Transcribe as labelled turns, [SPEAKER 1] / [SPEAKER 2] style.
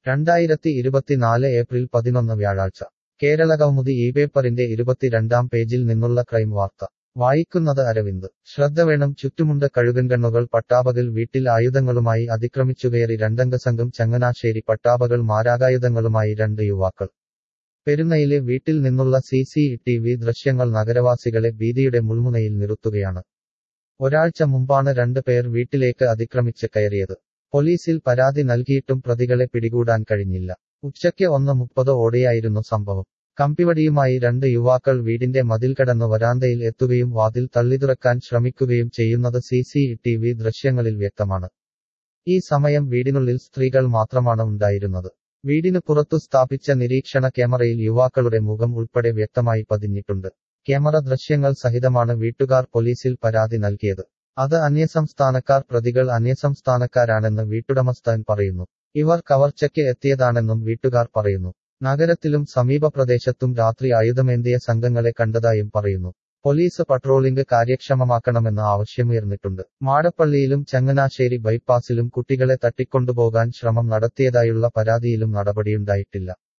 [SPEAKER 1] രണ്ടായിരത്തി ഇരുപത്തിനാല് ഏപ്രിൽ പതിനൊന്ന് വ്യാഴാഴ്ച കേരള കൗമുദി ഈ പേപ്പറിന്റെ ഇരുപത്തിരണ്ടാം പേജിൽ നിന്നുള്ള ക്രൈം വാർത്ത വായിക്കുന്നത് അരവിന്ദ് ശ്രദ്ധ വേണം ചുറ്റുമുണ്ട് കഴുകൻകണ്ണുകൾ പട്ടാപകൽ വീട്ടിൽ ആയുധങ്ങളുമായി അതിക്രമിച്ചുകയറി രണ്ടംഗ സംഘം ചങ്ങനാശ്ശേരി പട്ടാപകൾ മാരാകായുധങ്ങളുമായി രണ്ട് യുവാക്കൾ പെരുന്നയിലെ വീട്ടിൽ നിന്നുള്ള സി സി ടി വി ദൃശ്യങ്ങൾ നഗരവാസികളെ ഭീതിയുടെ മുൾമുനയിൽ നിർത്തുകയാണ് ഒരാഴ്ച മുമ്പാണ് രണ്ട് പേർ വീട്ടിലേക്ക് അതിക്രമിച്ച് കയറിയത് പോലീസിൽ പരാതി നൽകിയിട്ടും പ്രതികളെ പിടികൂടാൻ കഴിഞ്ഞില്ല ഉച്ചയ്ക്ക് ഒന്ന് മുപ്പത് ഓടെയായിരുന്നു സംഭവം കമ്പിവടിയുമായി രണ്ട് യുവാക്കൾ വീടിന്റെ മതിൽ കടന്ന് വരാന്തയിൽ എത്തുകയും വാതിൽ തള്ളിതുറക്കാൻ ശ്രമിക്കുകയും ചെയ്യുന്നത് സി സി ടി വി ദൃശ്യങ്ങളിൽ വ്യക്തമാണ് ഈ സമയം വീടിനുള്ളിൽ സ്ത്രീകൾ മാത്രമാണ് ഉണ്ടായിരുന്നത് വീടിന് പുറത്തു സ്ഥാപിച്ച നിരീക്ഷണ ക്യാമറയിൽ യുവാക്കളുടെ മുഖം ഉൾപ്പെടെ വ്യക്തമായി പതിഞ്ഞിട്ടുണ്ട് ക്യാമറ ദൃശ്യങ്ങൾ സഹിതമാണ് വീട്ടുകാർ പോലീസിൽ പരാതി നൽകിയത് അത് അന്യസംസ്ഥാനക്കാർ പ്രതികൾ അന്യസംസ്ഥാനക്കാരാണെന്ന് വീട്ടുടമസ്ഥൻ പറയുന്നു ഇവർ കവർച്ചയ്ക്ക് എത്തിയതാണെന്നും വീട്ടുകാർ പറയുന്നു നഗരത്തിലും സമീപ പ്രദേശത്തും രാത്രി ആയുധമേന്തിയ സംഘങ്ങളെ കണ്ടതായും പറയുന്നു പോലീസ് പട്രോളിംഗ് കാര്യക്ഷമമാക്കണമെന്ന ആവശ്യമുയർന്നിട്ടുണ്ട് മാടപ്പള്ളിയിലും ചങ്ങനാശ്ശേരി ബൈപ്പാസിലും കുട്ടികളെ തട്ടിക്കൊണ്ടുപോകാൻ ശ്രമം നടത്തിയതായുള്ള പരാതിയിലും നടപടിയുണ്ടായിട്ടില്ല